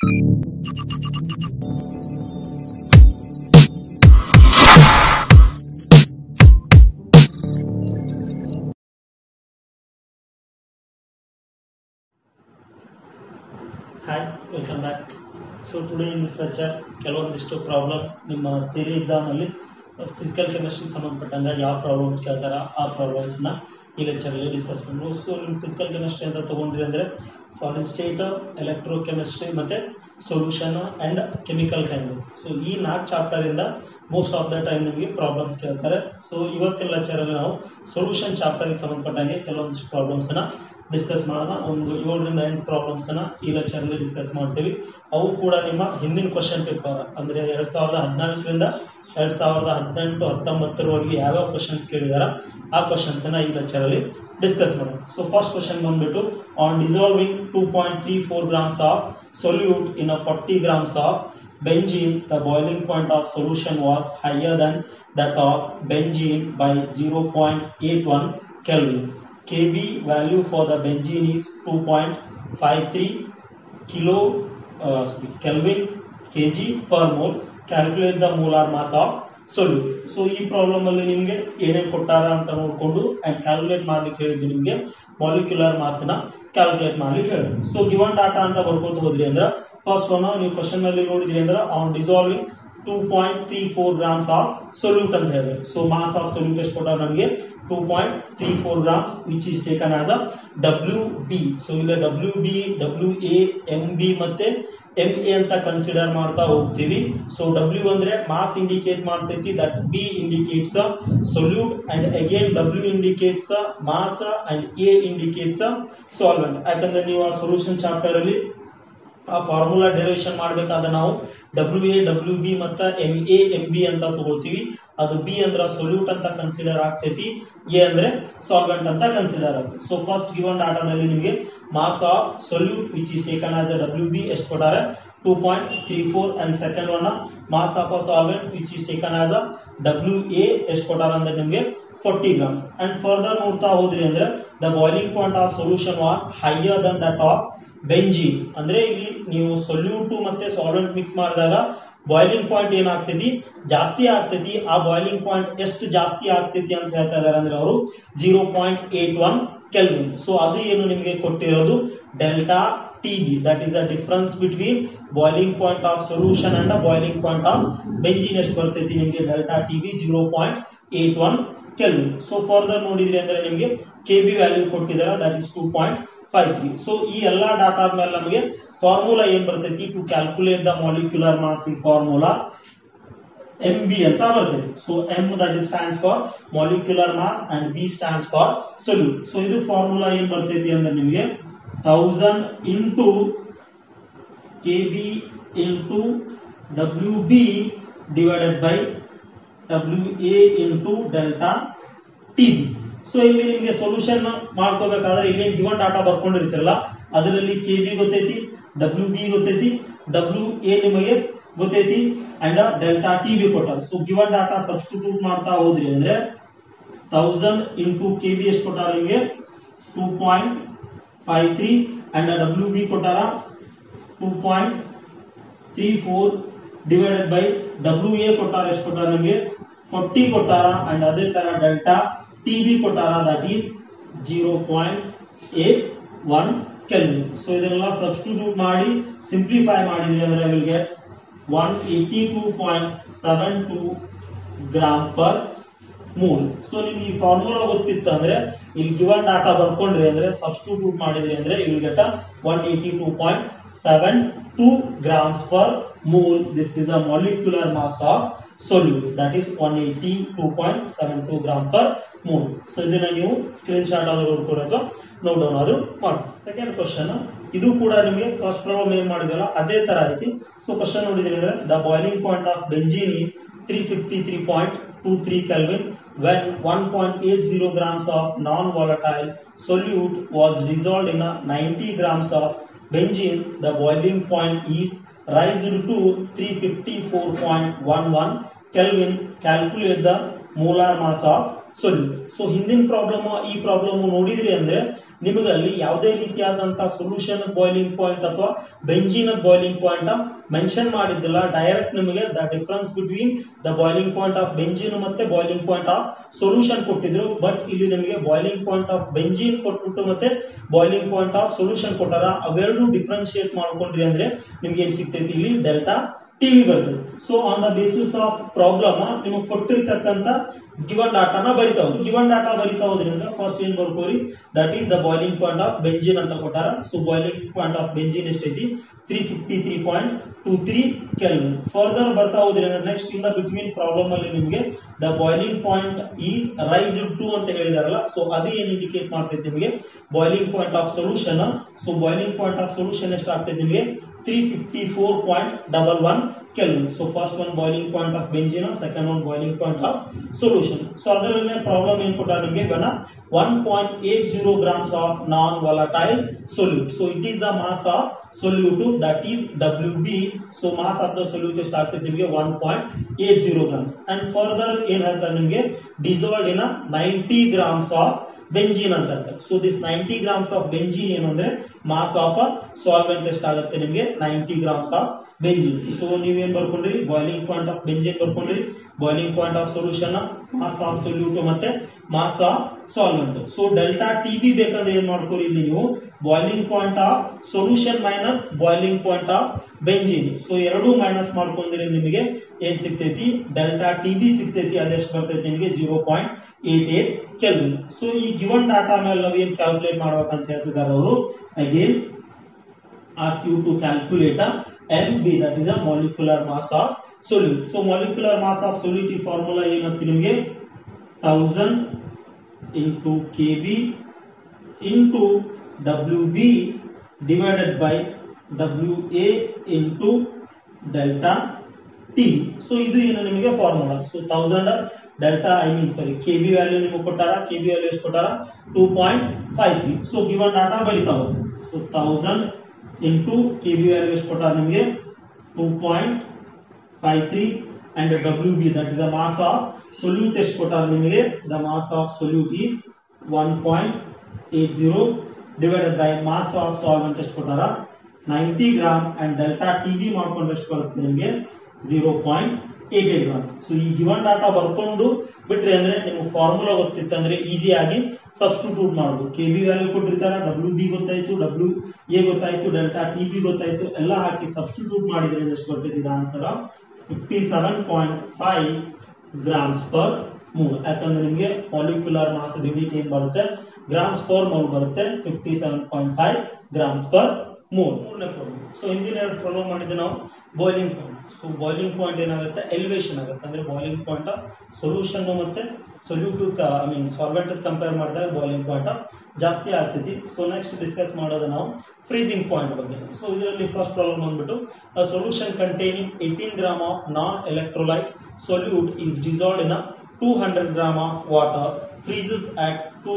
Hi welcome back so today in this lecture ಕೆಲವೊಂದಿಷ್ಟು problems ನಿಮ್ಮ theory ಎಕ್ಸಾಮಲ್ಲಿ physical chemistry ಸಂಬಂಧಪಟ್ಟಂಗೆ ಯಾವ ಪ್ರಾಬ್ಲಮ್ಸ್ ಕೇಳ್ತಾರ ಆ ಪ್ರಾಬ್ಲಮ್ಸ್ನ ಈ ಲೆಕ್ಚರಲ್ಲಿ ಡಿಸ್ಕಸ್ ಮಾಡೋದು ಸೊ ನಿಮ್ಮ ಫಿಸಿಕಲ್ ಕೆಮಿಸ್ಟ್ರಿ ಅಂತ ತೊಗೊಂಡ್ರಿ ಅಂದರೆ ಸಾಲಿಡ್ ಸ್ಟೇಟ್ ಎಲೆಕ್ಟ್ರೋ ಕೆಮಿಸ್ಟ್ರಿ ಮತ್ತು solution and chemical kind so ಈ ನಾಲ್ಕು ಚಾಪ್ಟರಿಂದ ಮೋಸ್ಟ್ ಆಫ್ ದ ಟೈಮ್ ನಿಮಗೆ ಪ್ರಾಬ್ಲಮ್ಸ್ ಕೇಳ್ತಾರೆ ಸೊ ಇವತ್ತಿನ ಲೆಕ್ಚರಲ್ಲಿ ನಾವು ಸೊಲ್ಯೂಷನ್ ಚಾಪ್ಟರ್ಗೆ ಸಂಬಂಧಪಟ್ಟಂಗೆ ಕೆಲವೊಂದಿಷ್ಟು ಪ್ರಾಬ್ಲಮ್ಸನ್ನ ಡಿಸ್ಕಸ್ ಮಾಡೋಣ ಒಂದು ಏಳರಿಂದ ಎಂಟು ಪ್ರಾಬ್ಲಮ್ಸನ್ನ ಈ ಲೆಕ್ಚರಲ್ಲಿ ಡಿಸ್ಕಸ್ ಮಾಡ್ತೀವಿ ಅವು ಕೂಡ ನಿಮ್ಮ ಹಿಂದಿನ ಕ್ವಶನ್ ಪೇಪರ್ ಅಂದರೆ ಎರಡು ಸಾವಿರದ ಹದಿನಾಲ್ಕರಿಂದ ಎರಡು ಸಾವಿರದ ಹದಿನೆಂಟು ಹತ್ತೊಂಬತ್ತರವರೆಗೆ ಯಾವ್ಯಾವ ಕ್ವಶನ್ಸ್ ಕೇಳಿದಾರ ಆ ಕ್ವಶನ್ಸನ್ನ ಈ ಲೆಕ್ಚರಲ್ಲಿ ಡಿಸ್ಕಸ್ ಮಾಡೋಣ ಸೊ ಫಸ್ಟ್ ಕ್ವಶನ್ ಬಂದ್ಬಿಟ್ಟು on dissolving two point three four grams of solute in a forty grams of benzene, the boiling point of solution was higher than that of benzene by 0.81 Kelvin. Kb value for the benzene is 2.53 kilo uh, sorry, Kelvin kg per mole. Calculate the molar mass of solute. So ಈ problem ಅಲ್ಲಿ ನಿಮಗೆ ಏನೇನು ಕೊಟ್ಟಾರ ಅಂತ ನೋಡಿಕೊಂಡು and calculate ಮಾಡ್ಲಿಕ್ಕೆ ಹೇಳಿದ್ದು ನಿಮಗೆ ಮಾಲಿಕ್ಯುಲರ್ ಮಾಸ್ನ ಕ್ಯಾಲ್ಕುಲೇಟ್ ಮಾಡ್ಲಿಕ್ಕೆ ಹೇಳಿದ್ರು ಸೊ ಗಿವನ್ ಡಾಟಾ ಅಂತ ಬರ್ಕೋತ ಹೋದ್ರಿ ಅಂದ್ರೆ ಫಸ್ಟ್ ಒನ್ ನೀವು ಕ್ವಶನ್ ಅಲ್ಲಿ ನೋಡಿದ್ರಿ ಅಂದ್ರೆ on dissolving two point three four grams of solute ಅಂತ ಹೇಳಿದ್ರೆ ಸೊ ಮಾಸ್ ಆಫ್ ಸೊಲ್ಯೂಟ್ ಎಷ್ಟು ಕೊಟ್ಟಾರ ನಮಗೆ two point three four grams which is taken as a W B so ಇಲ್ಲ W B W A M B ಮತ್ತೆ M A ಅಂತ consider ಮಾಡ್ತಾ ಹೋಗ್ತೀವಿ ಸೊ ಡಬ್ಲ್ಯೂ ಅಂದ್ರೆ ಮಾಸ್ ಇಂಡಿಕೇಟ್ ಮಾಡ್ತೈತಿ that B indicates solute and again W indicates mass and A indicates solvent ಯಾಕಂದ್ರೆ ನೀವು ಆ ಸೊಲ್ಯೂಷನ್ ಚಾಪ್ಟರ್ ಅಲ್ಲಿ ಆ ಫಾರ್ಮುಲಾ ಡೆರಿವೇಶನ್ ಮಾಡಬೇಕಾದ್ರೆ ನಾವು ಡಬ್ಲ್ಯೂ ಎ ಡಬ್ಲ್ಯೂ ಬಿ ಮತ್ತು ಎಂ ಎ ಎಂ ಬಿ ಅಂತ ತಗೊಳ್ತೀವಿ ಅದು ಬಿ ಅಂದ್ರೆ ಸೊಲ್ಯೂಟ್ ಅಂತ ಕನ್ಸಿಡರ್ ಆಗ್ತೈತಿ ಎ ಅಂದ್ರೆ ಸಾಲ್ವೆಂಟ್ ಅಂತ ಕನ್ಸಿಡರ್ ಆಗ್ತೈತಿ ಸೊ ಫಸ್ಟ್ ಗಿವನ್ ಡಾಟಾದಲ್ಲಿ ನಿಮಗೆ mass of solute which is taken as a W B ಎಷ್ಟು ಕೊಟ್ಟಾರೆ two point three four and second one mass of a solvent which is taken as a W A ಎಷ್ಟು ಕೊಟ್ಟಾರ ಅಂದ್ರೆ ನಿಮಗೆ forty grams and further ನೋಡ್ತಾ ಹೋದ್ರಿ ಅಂದ್ರೆ the boiling point of solution was higher than that of benzene ಅಂದ್ರೆ ಇಲ್ಲಿ ನೀವು ಸೊಲ್ಯೂಟ್ ಮತ್ತೆ ಸಾಲ್ವೆಂಟ್ ಮಿಕ್ಸ್ ಮಾಡಿದಾಗ ಬಾಯ್ಲಿಂಗ್ ಪಾಯಿಂಟ್ ಏನಾಗ್ತೈತಿ ಜಾಸ್ತಿ ಆಗ್ತೈತಿ ಆ ಬಾಯ್ಲಿಂಗ್ ಪಾಯಿಂಟ್ ಎಷ್ಟು ಜಾಸ್ತಿ ಆಗ್ತೈತಿ ಅಂತ ಹೇಳ್ತಾ ಇದಾರೆ ಅಂದ್ರೆ ಅವರು zero point eight one kelvin so ಅದು ಏನು ನಿಮಗೆ ಕೊಟ್ಟಿರೋದು delta T B that is the difference between boiling point of solution and boiling point of benzene ಎಷ್ಟು ಬರ್ತೈತಿ ನಿಮಗೆ delta T B zero point eight one kelvin so further ನೋಡಿದ್ರಿ ಅಂದ್ರೆ ನಿಮಗೆ ಕೆ ಬಿ ವ್ಯಾಲ್ಯೂ ಕೊಟ್ಟಿದ್ದಾರೆ that is two point five three so ಈ ಎಲ್ಲಾ data ಆದ್ಮೇಲೆ ನಮಗೆ ಫಾರ್ಮುಲಾ ಏನ್ ಬರ್ತೈತಿ to calculate the molecular mass ಈ ಫಾರ್ಮುಲಾ ಎಂ ಬಿ ಅಂತ ಬರ್ತೈತಿ so M that is stands for molecular mass and B stands for solute so ಇದು ಫಾರ್ಮುಲಾ ಏನ್ ಬರ್ತೈತಿ ಅಂದ್ರೆ ನಿಮಗೆ thousand into K B into W B divided by W A into delta T B so ಇಲ್ಲಿ ನಿಮಗೆ solution ಮಾಡ್ಕೋಬೇಕಾದ್ರೆ ಇಲ್ಲಿ given data ಬರ್ಕೊಂಡಿರ್ತಿರಲ್ಲ ಅದರಲ್ಲಿ ಕೆ ಬಿ ಗೊತ್ತೈತಿ ಡಬ್ಲ್ಯೂ ಬಿ ಗೊತ್ತೈತಿ ಡಬ್ಲ್ಯೂ ಎ ನಿಮಗೆ ಗೊತ್ತೈತಿ ಅಂಡ್ ಡೆಲ್ಟಾ ಟಿ ಬಿ ಕೊಟ್ಟಾರ ಸೊ ಗಿವನ್ ಡಾಟಾ ಸಬ್ಸ್ಟಿಟ್ಯೂಟ್ ಮಾಡ್ತಾ ಹೋದ್ರಿ ಅಂದ್ರೆ ತೌಸಂಡ್ ಇಂಟು ಕೆ ಬಿ ಎಷ್ಟು ಕೊಟ್ಟಾರ ನಿಮಗೆ two point five three and W B ಕೊಟ್ಟಾರ two point three four divided by W A ಕೊಟ್ಟಾರ ಎಷ್ಟು ಕೊಟ್ಟಾರ ನಿಮಗೆ ಫೋರ್ಟಿ ಕೊಟ್ಟಾರ ಅಂಡ್ ಅದೇ ತರ ಡೆಲ್ಟಾ ಟಿ ಬಿ ಕೊಟ್ಟಾರ that is zero point eight one kelvin so ಇದನ್ನೆಲ್ಲ ಸಬ್ಸ್ಟಿಟ್ಯೂಟ್ ಮಾಡಿ ಸಿಂಪ್ಲಿಫೈ ಮಾಡಿದ್ರಿ ಅಂದ್ರೆ will get one eighty two point seven two gram per mole so ನಿಮ್ಗೆ ಈ ಫಾರ್ಮುಲಾ ಗೊತ್ತಿತ್ತು ಅಂದ್ರೆ ಇಲ್ಲಿ ಗಿವನ್ ಡಾಟಾ ಬರ್ಕೊಂಡ್ರಿ ಅಂದ್ರೆ ಸಬ್ಸ್ಟಿಟ್ಯೂಟ್ ಮಾಡಿದ್ರಿ ಅಂದ್ರೆ you will get one eighty two point seven two grams per mole this is the molecular mass of solute that is one eighty two point seven two gram per mole so ಇದನ್ನ ನೀವು screen shot ಆದ್ರೂ ನೋಡ್ಕೊಡೋದು note down ಆದ್ರೂ ಮಾಡಿ second question ಇದು ಕೂಡ ನಿಮಗೆ first problem ಏನ್ ಮಾಡಿದ್ವಲ್ಲ ಅದೇ ತರ ಐತಿ ಸೊ ಕ್ವಶನ್ ನೋಡಿದ್ರಿ ಅಂದ್ರೆ the boiling point of benzene is three fifty three point two three kelvin when 1.80 grams of non-volatile solute was dissolved in a 90 grams of benzene, the boiling point is raised to 354.11 Kelvin. Calculate the molar mass of solute so ಹಿಂದಿನ problem ಈ problem ನೋಡಿದ್ರಿ ಅಂದ್ರೆ ನಿಮಗೆ ಅಲ್ಲಿ ಯಾವುದೇ ರೀತಿಯಾದಂತಹ solution boiling point ಅಥವಾ ಬೆಂಜಿನ ಬಾಯ್ಲಿಂಗ್ ಪಾಯಿಂಟ್ ಮೆನ್ಷನ್ ಮಾಡಿದ್ದಿಲ್ಲ ಡೈರೆಕ್ಟ್ ನಿಮಗೆ the difference between the boiling point of benzene ಮತ್ತೆ ಬಾಯ್ಲಿಂಗ್ ಪಾಯಿಂಟ್ ಆಫ್ ಸೊಲ್ಯೂಷನ್ ಕೊಟ್ಟಿದ್ರು ಬಟ್ ಇಲ್ಲಿ ನಿಮಗೆ ಬಾಯ್ಲಿಂಗ್ ಪಾಯಿಂಟ್ ಆಫ್ ಬೆಂಜಿನ್ ಕೊಟ್ಬಿಟ್ಟು ಮತ್ತೆ ಬಾಯ್ಲಿಂಗ್ ಪಾಯಿಂಟ್ ಆಫ್ ಸೊಲ್ಯೂಷನ್ ಕೊಟ್ಟಾರ ಅವೆರಡು ಡಿಫ್ರೆನ್ಶಿಯೇಟ್ ಮಾಡ್ಕೊಂಡ್ರಿ ಅಂದ್ರೆ ನಿಮ್ಗೆ ಏನ್ ಸಿಗ್ತೈತಿ ಇಲ್ಲಿ ಡೆಲ್ಟಾ ಟಿವಿ ಬರ್ತದೆ so on the basis of problem ನಿಮಗೆ ಕೊಟ್ಟಿರ್ತಕ್ಕಂಥ ಗಿವನ್ ಡಾಟಾನ ಬರಿತಾ ಹೋಗಿ ಗಿವನ್ ಡಾಟಾ ಬರಿತಾ ಹೋದ್ರಿಂದ ಫಸ್ಟ್ ಏನ್ ಬರ್ಕೋರಿ that is the boiling point of benzene ಅಂತ ಕೊಟ್ಟಾರ so boiling point of benzene ಎಷ್ಟೈತಿ three fifty three point two three kelvin further ಬರ್ತಾ ಹೋದ್ರಿಂದ next in the between problem ಅಲ್ಲಿ ನಿಮಗೆ the boiling point is rise to ಅಂತ ಹೇಳಿದಾರಲ್ಲ so ಅದು ಏನ್ ಇಂಡಿಕೇಟ್ ಮಾಡ್ತೈತೆ ನಿಮಗೆ boiling point of solution so boiling point of solution ಎಷ್ಟು ಆಗ್ತೈತೆ ನಿಮಗೆ three fifty four point double one kelvin so first one boiling point of benzene second one boiling point of solution so ಅದರಲ್ಲೇ problem ಏನ್ ಕೊಟ್ಟಾರ ನಿಮಗೆ ಬೇಡ one point eight zero grams of non volatile solute so it is the mass of solute that is W B so mass of the solute ಎಷ್ಟು ಆಗ್ತದೆ ನಿಮಗೆ one point eight zero grams and further ಏನ್ ಹೇಳ್ತಾರೆ ನಿಮಗೆ dissolved in ninety grams of benzene ಅಂತ ಹೇಳ್ತಾರೆ so this ninety grams of benzene ಏನು ಅಂದ್ರೆ ಮಾಸ್ ಆಫ್ ಸಾಲ್ವೆಂಟ್ ಎಷ್ಟಾಗುತ್ತೆ ನಿಮಗೆ ninety grams of benzene so ನೀವೇನ್ ಬರ್ಕೊಂಡ್ರಿ ಬಾಯ್ಲಿಂಗ್ ಪಾಯಿಂಟ್ ಆಫ್ ಬೆಂಜಿನ್ ಬರ್ಕೊಂಡ್ರಿ boiling point of solution mass of solute ಮತ್ತೆ mass of solvent so delta T B ಬೇಕಂದ್ರೆ ಏನ್ ಮಾಡ್ಕೋರಿ ಇಲ್ಲಿ ನೀವು boiling point of solution minus boiling point of benzene so ಎರಡೂ ಮೈನಸ್ ಮಾಡ್ಕೊಂಡ್ರೆ ನಿಮಗೆ ಏನ್ ಸಿಗ್ತೈತಿ ಡೆಲ್ಟಾ ಟಿ ಬಿ ಸಿಗ್ತೈತಿ ಅದೆಷ್ಟು ಬರ್ತೈತಿ ನಿಮಗೆ zero point eight eight kelvin so ಈ ಗಿವನ್ ಡಾಟಾ ಮೇಲೆ ನಾವು ಏನ್ ಕ್ಯಾಲ್ಕುಲೇಟ್ ಮಾಡ್ಬೇಕಂತ ಹೇಳ್ತಿದ್ದಾರೆ ಅವರು again ask you to calculate a MB that is a molecular mass of solute. So molecular mass of solute ಈ formula ಏನಂತ ನಿಮಗೆ 1000 into KB into WB divided by WA into delta T. So ಇದು ಏನು ನಿಮಗೆ formula so thousand delta I mean sorry K B value ನಿಮಗೆ ಕೊಟ್ಟಾರ K B value ಎಷ್ಟು ಕೊಟ್ಟಾರ two point five three so given data ಬರಿತಾವ so thousand into K B value ಎಷ್ಟು ಕೊಟ್ಟಾರ ನಿಮಗೆ two point five three and W B that is the mass of solute ಎಷ್ಟು ಕೊಟ್ಟಾರ ನಿಮಗೆ the mass of solute is one point eight zero divided by mass of solvent ಎಷ್ಟು ಕೊಟ್ಟಾರ ninety gram and delta T B ಮಾಡ್ಕೊಂಡು ಎಷ್ಟು ಬರುತ್ತೆ ನಿಮಗೆ zero point eight eight grams so ಈ ಗಿವನ್ ಡಾಟಾ ಬರ್ಕೊಂಡು ಬಿಟ್ರಿ ಅಂದ್ರೆ ನಿಮ್ಗೆ ಫಾರ್ಮುಲಾ ಗೊತ್ತಿತ್ತು ಅಂದ್ರೆ ಈಸಿ ಆಗಿ ಸಬ್ಸ್ಟಿಟ್ಯೂಟ್ ಮಾಡೋದು ಕೆ ಬಿ ವ್ಯಾಲ್ಯೂ ಕೊಟ್ಟಿರ್ತಾರ ಡಬ್ಲ್ಯೂ ಬಿ ಗೊತ್ತಾಯ್ತು ಡಬ್ಲ್ಯೂ ಎ ಗೊತ್ತಾಯ್ತು ಡೆಲ್ಟಾ ಟಿ ಬಿ ಗೊತ್ತಾಯ್ತು ಎಲ್ಲ ಹಾಕಿ ಸಬ್ಸ್ಟಿಟ್ಯೂಟ್ ಮಾಡಿದ್ರೆ ಎಷ್ಟು ಬರ್ತೈತಿ answer fifty seven point five grams per mole ಯಾಕಂದ್ರೆ ನಿಮಗೆ ಮಾಲಿಕ್ಯುಲರ್ ಮಾಸ್ ಯೂನಿಟ್ ಏನ್ ಬರುತ್ತೆ ಗ್ರಾಮ್ಸ್ ಪರ್ ಮೋಲ್ ಬರುತ್ತೆ fifty seven point five grams per mole ಮೂರನೇ ಪ್ರಾಬ್ಲಮ್ ಸೊ ಹಿಂದಿನ ಎರಡು ಪ್ರಾಬ್ಲಮ್ ಮಾಡಿದ್ದೆ ನಾವು boiling point so boiling point ಏನಾಗುತ್ತೆ ಎಲಿವೇಶನ್ ಆಗುತ್ತೆ ಅಂದ್ರೆ ಬಾಯ್ಲಿಂಗ್ ಪಾಯಿಂಟ್ ಸೊಲ್ಯೂಷನ್ ಮತ್ತೆ solute I mean solvent compare ಮಾಡಿದಾಗ ಬಾಯ್ಲಿಂಗ್ ಪಾಯಿಂಟ್ ಜಾಸ್ತಿ ಆಗ್ತೈತಿ ಸೊ ನೆಕ್ಸ್ಟ್ ಡಿಸ್ಕಸ್ ಮಾಡೋದು ನಾವು ಫ್ರೀಸಿಂಗ್ ಪಾಯಿಂಟ್ ಬಗ್ಗೆ ಸೊ ಇದರಲ್ಲಿ ಫಸ್ಟ್ ಪ್ರಾಬ್ಲಮ್ ಬಂದ್ಬಿಟ್ಟು solution containing eighteen gram of non electrolyte solute is dissolved in 200 gram of water freezes at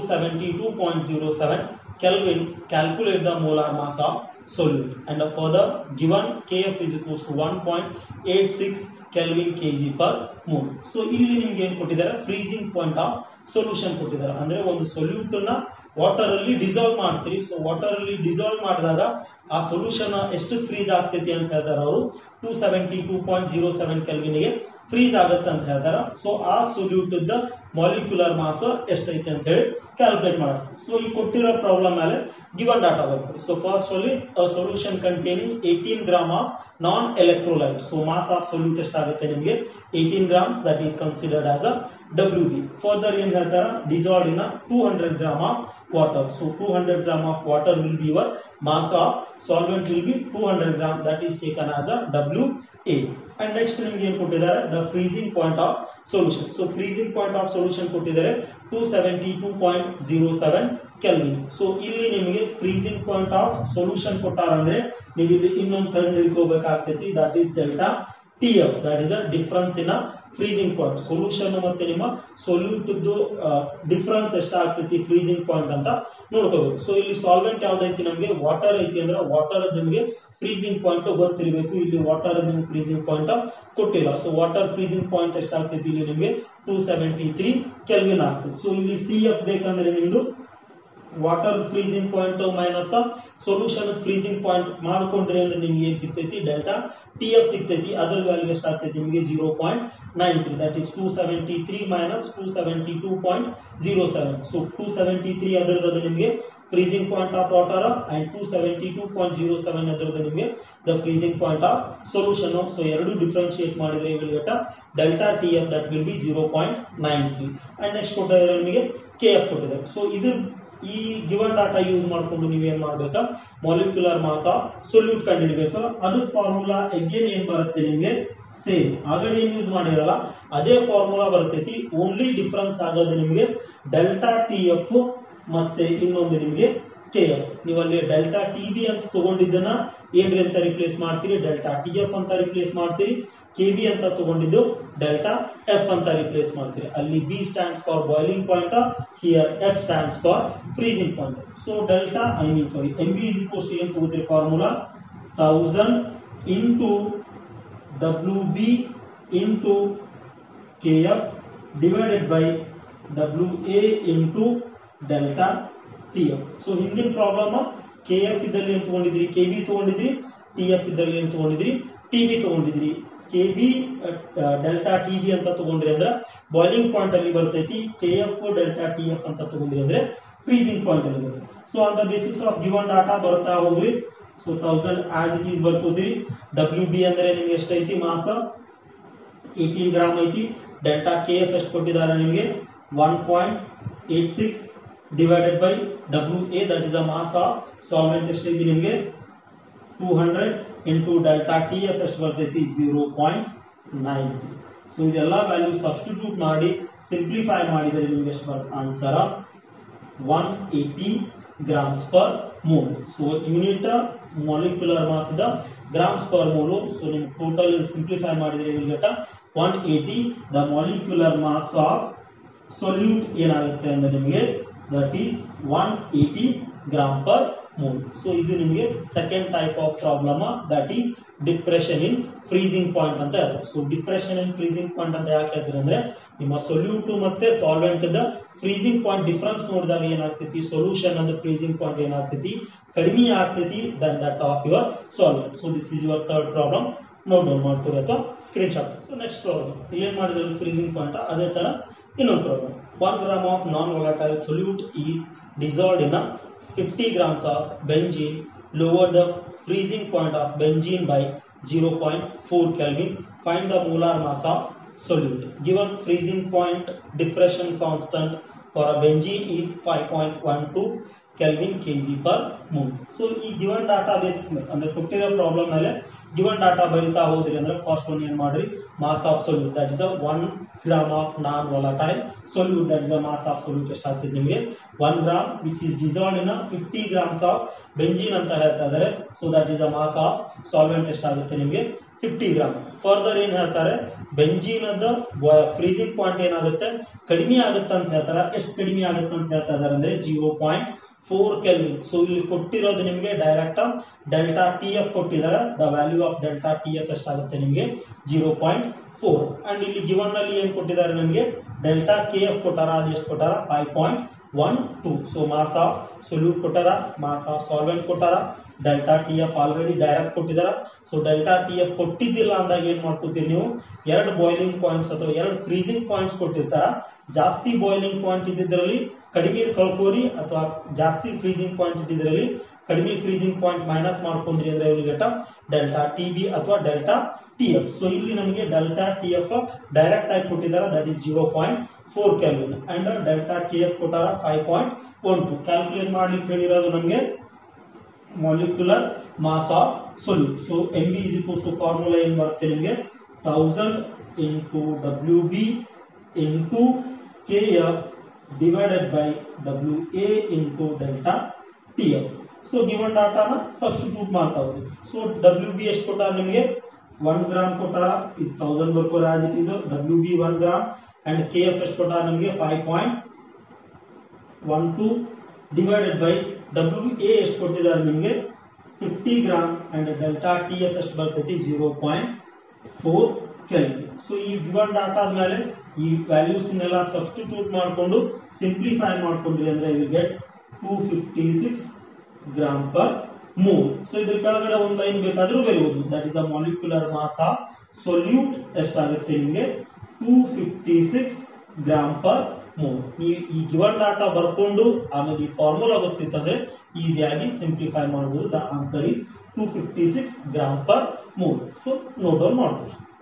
272.07 Kelvin. Calculate the molar mass of solute. And further, given Kf is equals to 1.86 Kelvin kg per mole. So ಇಲ್ಲಿ ನಿಮ್ಗೆ ಏನ್ ಕೊಟ್ಟಿದ್ದಾರೆ freezing point of solution ಕೊಟ್ಟಿದ್ದಾರೆ ಅಂದ್ರೆ ಒಂದು solute ನ water ಅಲ್ಲಿ dissolve ಮಾಡ್ತೀರಿ ಸೊ ವಾಟರ್ ಅಲ್ಲಿ ಡಿಸಾಲ್ವ್ ಮಾಡಿದಾಗ ಆ ಸೊಲ್ಯೂಷನ್ ಎಷ್ಟು ಫ್ರೀಸ್ ಆಗ್ತೈತಿ ಅಂತ ಹೇಳ್ತಾರೆ ಅವರು two seventy two point zero seven ಕೆಲ್ವಿನ್ಗೆ ಫ್ರೀಸ್ ಆಗುತ್ತೆ ಅಂತ ಹೇಳ್ತಾರೆ ಸೊ ಆ ಸೊಲ್ಯೂಟ್ ಮಾಲಿಕ್ಯುಲರ್ ಮಾಸ್ ಎಷ್ಟೈತೆ ಅಂತ ಹೇಳಿ ಕ್ಯಾಲ್ಕುಲೇಟ್ ಮಾಡೋದು ಸೊ ಈ ಕೊಟ್ಟಿರೋ ಪ್ರಾಬ್ಲಮ್ ಮೇಲೆ ಗಿವನ್ ಡಾಟಾ ಬರ್ತದೆ ಸೊ ಫಸ್ಟ್ ಅಲ್ಲಿ solution containing eighteen gram of non electrolyte so mass of solute ಎಷ್ಟಾಗುತ್ತೆ ನಿಮಗೆ eighteen grams that is considered as a W B further ಏನ್ ಹೇಳ್ತಾರೆ dissolved in two hundred gram of water so two hundred gram of water will be your mass of solvent will be two hundred gram that is taken as a W A and next ನಿಮ್ಗೆ ಏನ್ ಕೊಟ್ಟಿದ್ದಾರೆ the freezing point of solution so freezing point of solution ಕೊಟ್ಟಿದ್ದಾರೆ two seventy two point zero seven kelvin so ಇಲ್ಲಿ ನಿಮಗೆ freezing point of solution ಕೊಟ್ಟಾರಂದ್ರೆ ನೀವು ಇಲ್ಲಿ ಇನ್ನೊಂದು ಕಂಡು ಹಿಡ್ಕೋಬೇಕಾಗ್ತೈತಿ that is delta T F that is the difference in freezing point solution ಮತ್ತೆ ನಿಮ್ಮ ಸೊಲ್ಯೂಟ್ ಡಿಫ್ರೆನ್ಸ್ ಎಷ್ಟಾಗ್ತೈತಿ ಫ್ರೀಸಿಂಗ್ ಪಾಯಿಂಟ್ ಅಂತ ನೋಡ್ಕೋಬೇಕು ಸೊ ಇಲ್ಲಿ ಸಾಲ್ವೆಂಟ್ ಯಾವ್ದೈತಿ ನಮಗೆ ವಾಟರ್ ಐತಿ ಅಂದ್ರೆ ವಾಟರ್ ನಿಮಗೆ ಫ್ರೀಸಿಂಗ್ ಪಾಯಿಂಟ್ ಗೊತ್ತಿರಬೇಕು ಇಲ್ಲಿ ವಾಟರ್ ನಿಮ್ಗೆ ಫ್ರೀಸಿಂಗ್ ಪಾಯಿಂಟ್ ಕೊಟ್ಟಿಲ್ಲ ಸೊ ವಾಟರ್ ಫ್ರೀಸಿಂಗ್ ಪಾಯಿಂಟ್ ಎಷ್ಟಾಗ್ತೈತಿ ಇಲ್ಲಿ ನಿಮಗೆ ಟೂ ಸೆವೆಂಟಿ ತ್ರೀ ಕೆಲ್ವಿನ್ ಆಗ್ತದೆ ಸೊ ಇಲ್ಲಿ ಟಿ ಎಫ್ ಬೇಕಂದ್ರೆ ನಿಮ್ದು water freezing point minus solution freezing point ಮಾಡ್ಕೊಂಡ್ರಿ ಅಂದ್ರೆ ನಿಮ್ಗೆ ಏನ್ ಸಿಗ್ತೈತಿ ಡೆಲ್ಟಾ ಟಿ ಎಫ್ ಸಿಗ್ತೈತಿ ಅದ್ರ ವ್ಯಾಲ್ಯೂ ಎಷ್ಟಾಗ್ತೈತಿ ನಿಮಗೆ zero point nine three that is two seventy three minus two seventy two point zero seven so two seventy three ಅದರದ್ದು ನಿಮಗೆ freezing point of water and two seventy two point zero seven ಅದರದ್ದು ನಿಮಗೆ the freezing point of solution so ಎರಡು differentiate ಮಾಡಿದ್ರೆ will get delta T F that will be zero point nine three and next ಕೊಟ್ಟಿದ್ದಾರೆ ನಿಮಗೆ K F ಕೊಟ್ಟಿದ್ದಾರೆ so ಇದು ಈ given data use ಮಾಡ್ಕೊಂಡು ನೀವೇನ್ ಮಾಡ್ಬೇಕಾ ಮಾಲಿಕ್ಯುಲರ್ ಮಾಸ್ ಆಫ್ ಸೊಲ್ಯೂಟ್ ಕಂಡುಹಿಡಬೇಕು ಅದಕ್ಕೆ ಫಾರ್ಮುಲಾ ಎಗೇನ್ ಏನ್ ಬರುತ್ತೆ ನಿಮಗೆ ಸೇಮ್ ಆಗಲೇ ಏನ್ ಯೂಸ್ ಮಾಡಿರಲ್ಲ ಅದೇ ಫಾರ್ಮುಲಾ ಬರ್ತೈತಿ ಓನ್ಲಿ ಡಿಫ್ರೆನ್ಸ್ ಆಗೋದು ನಿಮಗೆ ಡೆಲ್ಟಾ ಟಿ ಎಫ್ ಮತ್ತೆ ಇನ್ನೊಂದು ನಿಮಗೆ ಕೆ ಎಫ್ ನೀವು ಅಲ್ಲಿ ಡೆಲ್ಟಾ ಟಿ ಬಿ ಅಂತ ತಗೊಂಡಿದ್ದನ್ನ ಏನ್ರಿ ಅಂತ ರಿಪ್ಲೇಸ್ ಮಾಡ್ತೀರಿ ಡೆಲ್ಟಾ ಟಿ ಎಫ್ ಅಂತ ರಿಪ್ಲೇಸ್ ಮಾಡ್ತೀರಿ ಕೆ ಬಿ ಅಂತ ತಗೊಂಡಿದ್ದು ಡೆಲ್ಟಾ ಎಫ್ ಅಂತ ರಿಪ್ಲೇಸ್ ಮಾಡ್ತೀರಿ ಅಲ್ಲಿ B stands for boiling point here F stands for freezing point so delta I mean sorry M B is equals to ಏನ್ ತಗೋತೀರಿ formula thousand into W B into K F divided by W A into delta T F so ಹಿಂದಿನ problem K F ಇದ್ದಲ್ಲಿ ಏನ್ ತಗೊಂಡಿದ್ರಿ K B ತಗೊಂಡಿದ್ರಿ T F ಇದ್ದಲ್ಲಿ ಏನ್ ತಗೊಂಡಿದ್ರಿ T B ತಗೊಂಡಿದ್ರಿ K B delta T B ಅಂತ ತಗೊಂಡ್ರಿ ಅಂದ್ರೆ ಬಾಯ್ಲಿಂಗ್ ಪಾಯಿಂಟ್ ಅಲ್ಲಿ ಬರ್ತೈತಿ K F delta T F ಅಂತ ತಗೊಂಡ್ರಿ ಅಂದ್ರೆ ಫ್ರೀಸಿಂಗ್ ಪಾಯಿಂಟ್ ಅಲ್ಲಿ ಬರುತ್ತೆ so on the basis of given data ಬರ್ತಾ ಹೋಗ್ರಿ so thousand as it is ಬರ್ಕೋತೀರಿ ಡಬ್ಲ್ಯೂ ಬಿ ಅಂದ್ರೆ ನಿಮ್ಗೆ ಎಷ್ಟೈತಿ ಮಾಸ ಏಯ್ಟೀನ್ ಗ್ರಾಮ್ ಐತಿ ಡೆಲ್ಟಾ ಕೆ ಎಫ್ ಎಷ್ಟು ಕೊಟ್ಟಿದ್ದಾರೆ ನಿಮಗೆ one point eight six divided by W A that is the mass of solvent ಎಷ್ಟೈತಿ ನಿಮಗೆ two hundred into delta T F ಎಷ್ಟು ಬರ್ತೈತಿ zero point nine three so ಇದೆಲ್ಲ value substitute ಮಾಡಿ ಸಿಂಪ್ಲಿಫೈ ಮಾಡಿದರೆ ನಿಮ್ಗೆ ಎಷ್ಟು ಬರುತ್ತೆ answer one eighty grams per mole so unit molecular mass the grams per mole so ನಿಮ್ಗೆ ಟೋಟಲ್ ಸಿಂಪ್ಲಿಫೈ ಮಾಡಿದರೆ will get one eighty the molecular mass of solute ಏನಾಗುತ್ತೆ ಅಂದ್ರೆ ನಿಮಗೆ that is one eighty gram per mole so ಇದು ನಿಮಗೆ second type of problem that is depression in freezing point ಅಂತ ಹೇಳ್ತಾರೆ so depression in freezing point ಅಂತ ಯಾಕೆ ಹೇಳ್ತಾರೆ ಅಂದ್ರೆ ನಿಮ್ಮ ಸೊಲ್ಯೂಟ್ ಮತ್ತೆ solvent the freezing point difference ನೋಡಿದಾಗ ಏನಾಗ್ತೈತಿ ಸೊಲ್ಯೂಷನ್ ಅಂದ ಫ್ರೀಸಿಂಗ್ ಪಾಯಿಂಟ್ ಏನಾಗ್ತೈತಿ ಕಡಿಮೆ ಆಗ್ತೈತಿ then that of your solvent so this is your third problem note down ಮಾಡ್ಕೊರಿ ಅಥವಾ screenshot so next problem ಏನ್ ಮಾಡಿದ್ರು ಫ್ರೀಸಿಂಗ್ ಪಾಯಿಂಟ್ ಅದೇ ತರ ಇನ್ನೊಂದು problem one gram of non volatile solute is dissolved in a 50 grams of benzene lower the freezing point of benzene by 0.4 Kelvin. Find the molar mass of solute. Given freezing point depression constant for a benzene is 5.12 Kelvin kg per mole. So ಈ given data basis ಮೇಲೆ ಅಂದ್ರೆ ಕೊಟ್ಟಿರೋ problem ಮೇಲೆ given data ಬರಿತಾ ಹೋದ್ರಿ ಅಂದ್ರೆ first one ಏನ್ ಮಾಡ್ರಿ mass of solute that is one gram of non volatile solute that is mass of solute ಎಷ್ಟಾಗ್ತದೆ ನಿಮಗೆ one gram which is dissolve in fifty grams of benzene ಅಂತ ಹೇಳ್ತಾ ಇದ್ದಾರೆ so that is a mass of solvent ಎಷ್ಟಾಗುತ್ತೆ ನಿಮಗೆ fifty grams further ಏನ್ ಹೇಳ್ತಾರೆ benzene freezing point ಏನಾಗುತ್ತೆ ಕಡಿಮೆ ಆಗುತ್ತೆ ಅಂತ ಹೇಳ್ತಾರೆ ಎಷ್ಟು ಕಡಿಮೆ ಆಗುತ್ತೆ ಅಂತ ಹೇಳ್ತಾ ಇದಾರೆ ಅಂದ್ರೆ zero point four kelvin so ಇಲ್ಲಿ ಕೊಟ್ಟಿರೋದು ನಿಮಗೆ ಡೈರೆಕ್ಟ್ ಡೆಲ್ಟಾ ಟಿ ಎಫ್ ಕೊಟ್ಟಿದ್ದಾರೆ the value of delta T F ಎಷ್ಟಾಗುತ್ತೆ ನಿಮಗೆ ಜೀರೋ ಪಾಯಿಂಟ್ ಫೋರ್ ಅಂಡ್ ಇಲ್ಲಿ ಗಿವನ್ ನಲ್ಲಿ ಏನ್ ಕೊಟ್ಟಿದ್ದಾರೆ ನಿಮಗೆ ಡೆಲ್ಟಾ ಕೆ ಎಫ್ ಕೊಟ್ಟಾರ ಅದು ಎಷ್ಟು ಕೊಟ್ಟಾರ five point one two so mass of solute ಕೊಟ್ಟಾರ ಮಾಸ್ ಆಫ್ ಸಾಲ್ವೆಂಟ್ ಕೊಟ್ಟಾರ delta T F already direct ಕೊಟ್ಟಿದಾರ ಸೊ ಡೆಲ್ಟಾ ಟಿ ಎಫ್ ಕೊಟ್ಟಿದ್ದಿಲ್ಲ ಅಂದಾಗ ಏನ್ ಮಾಡ್ಕೋತೀರಿ ನೀವು ಎರಡು ಬಾಯ್ಲಿಂಗ್ ಪಾಯಿಂಟ್ಸ್ ಅಥವಾ ಎರಡು ಫ್ರೀಸಿಂಗ್ ಪಾಯಿಂಟ್ಸ್ ಕೊಟ್ಟಿರ್ತಾರ ಜಾಸ್ತಿ ಬಾಯ್ಲಿಂಗ್ ಪಾಯಿಂಟ್ ಇದ್ದಿದ್ರಲ್ಲಿ ಕಡಿಮೆ ಕಳ್ಕೋರಿ ಅಥವಾ ಜಾಸ್ತಿ ಫ್ರೀಸಿಂಗ್ ಪಾಯಿಂಟ್ ಇದ್ದಿದ್ರಲ್ಲಿ ಕಡಿಮೆ ಫ್ರೀಸಿಂಗ್ ಪಾಯಿಂಟ್ ಮೈನಸ್ ಮಾಡ್ಕೊಂಡ್ರಿ ಅಂದ್ರೆ ಇವ್ರಿಗೆ ಡೆಲ್ಟಾ ಟಿ ಬಿ ಅಥವಾ ಡೆಲ್ಟಾ ಟಿ ಎಫ್ ಸೊ ಇಲ್ಲಿ ನಮಗೆ ಡೆಲ್ಟಾ ಟಿ ಎಫ್ ಡೈರೆಕ್ಟ್ ಆಗಿ ಕೊಟ್ಟಿದ್ದಾರೆ that is zero point four kelvin and delta K F ಕೊಟ್ಟಾರ five point one two calculate ಮಾಡ್ಲಿಕ್ಕೆ ಹೇಳಿರೋದು ನಮಗೆ molecular mass of solute so M B is equals to formula ಏನ್ ಬರುತ್ತೆ ನಿಮಗೆ thousand into W B into K F divided by W A into delta T F so given ಡಾಟಾನ substitute ಮಾಡ್ತಾ ಹೋಗಿ so W B ಎಷ್ಟು ಕೊಟ್ಟಾರ ನಿಮಗೆ one gram ಕೊಟ್ಟಾರ ಇದು ತೌಸಂಡ್ ಬರ್ಕೋರ as it is W B one gram and K F ಎಷ್ಟು ಕೊಟ್ಟಾರ ನಮಗೆ five point one two divided by W A ಎಷ್ಟು ಕೊಟ್ಟಿದ್ದಾರೆ ನಿಮಗೆ fifty grams and delta T F ಎಷ್ಟು ಬರ್ತೈತಿ zero point four kelvin so ಈ ಗಿವನ್ ಡಾಟಾ ಆದ್ಮೇಲೆ ಈ ವ್ಯಾಲ್ಯೂಸ್ ನೆಲ್ಲ ಸಬ್ಸ್ಟಿಟ್ಯೂಟ್ ಮಾಡಿಕೊಂಡು ಸಿಂಪ್ಲಿಫೈ ಮಾಡ್ಕೊಂಡ್ರಿ ಅಂದ್ರೆ you get two fifty six gram per mole so ಇದ್ರ ಕೆಳಗಡೆ ಒಂದು ಲೈನ್ ಬೇಕಾದ್ರೂ ಬರೀಬಹುದು that is the molecular mass of solute ಎಷ್ಟಾಗುತ್ತೆ ನಿಮಗೆ two fifty six gram per mole ನೀವು ಈ ಗಿವನ್ ಡಾಟಾ ಬರ್ಕೊಂಡು ಆಮೇಲೆ ಈ ಫಾರ್ಮುಲಾ ಗೊತ್ತಿತ್ತಂದ್ರೆ ಈಸಿಯಾಗಿ ಸಿಂಪ್ಲಿಫೈ ಮಾಡಬಹುದು the answer is two fifty six gram per mole so note down ಮಾಡ್ಬೋದು